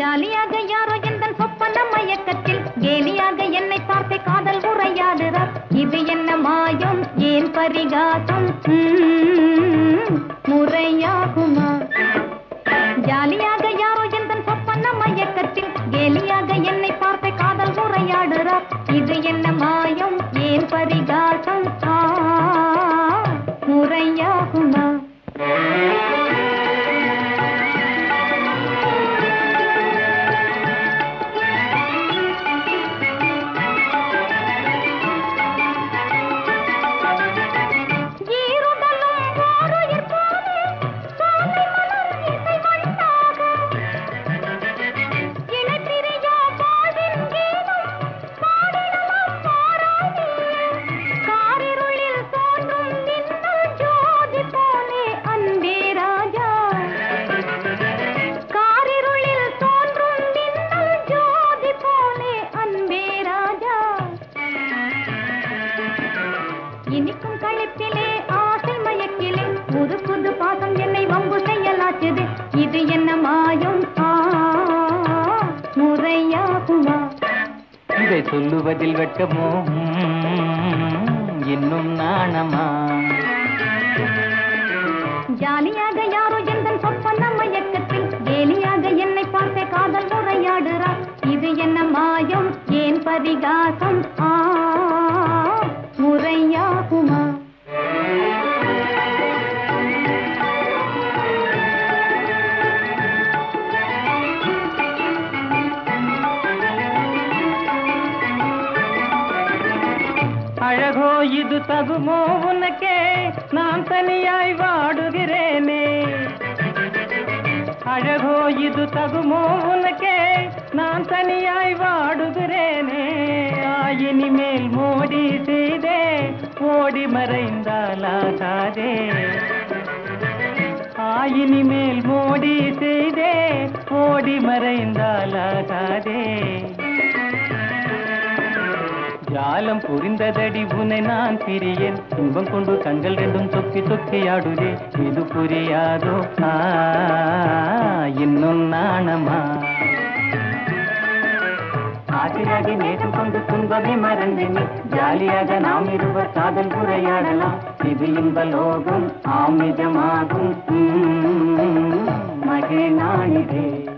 ஜாலியாக யாரோ எந்த சொப்பன மயக்கத்தில் கேலியாக என்னை பார்த்து காதல் உரையாடுறார் இது என்ன மாயம் ஏன் பரிகாசம் ம்ம், முறையாகுமா ஜாலியாக யாரோ எந்த சொப்பன மயக்கத்தில் கேலியாக என்னை பார்த்து காதல் உரையாடுறார் இது என்ன மாயம் ஏன் பரிகாசம் ஆ, முறையாகுமா ஈருடலும் ஓருயிர் போல சோலை மலர் இசை வண்டாக. இணைப்பிரியா வாழ்வின் கீதம் பாடிடலாம் பாராதே. காரிருளில் தோன்றும் மின்னல் ஜோதி போலே அன்பே ராஜா. காரிருளில் தோன்றும் மின்னல் ஜோதி போலே அன்பே ராஜா இனிக்கும் கழுத்திலே ஆசை மயக்கிலே புது புது பாசம் என்னை வம்பு செய்யலாச்சுது இது என்ன மாயம் ஆ, முறையாகுமா இதை சொல்லுவதில் வெட்கமோ ம்ம், இன்னும் நாணமா ஜாலியாக யாரோ எந்த சொப்பன மயக்கத்தில் கேலியாக என்னை பார்த்து காதல் உரையாடுறார் இது என்ன மாயம் ஏன் பரிகாசம் ஆ முறையாகுமா அழகோ இது தகுமோ உனக்கே நான் தனியாய் வாடுகிறேனே அழகோ இது தகுமோ உனக்கே நான் தனியாய் வாடுகிறேனே ஆயினி மேல் மோடி செய்தே ஓடி மறைந்தாலாகாதே ஆயினி மேல் மோடி செய்தே ஓடி மறைந்தாலாகாதே ஜாலம் புரிந்ததடி உன்னை நான் பிரியேன் இன்பம் கொண்டு கண்கள் ரெண்டும் சொக்கி சொக்கி ஆடுதே இது புரியாதோ ஆ, இன்னும் நாணமா ஆசையாக நேற்று கொண்டு துன்பமே மறந்தினி ஜாலியாக நாம் இருவர் காதல் உரையாடலாம் இது இன்ப லோகம் ஆமிதமாகும் மகிழ் நாளிதே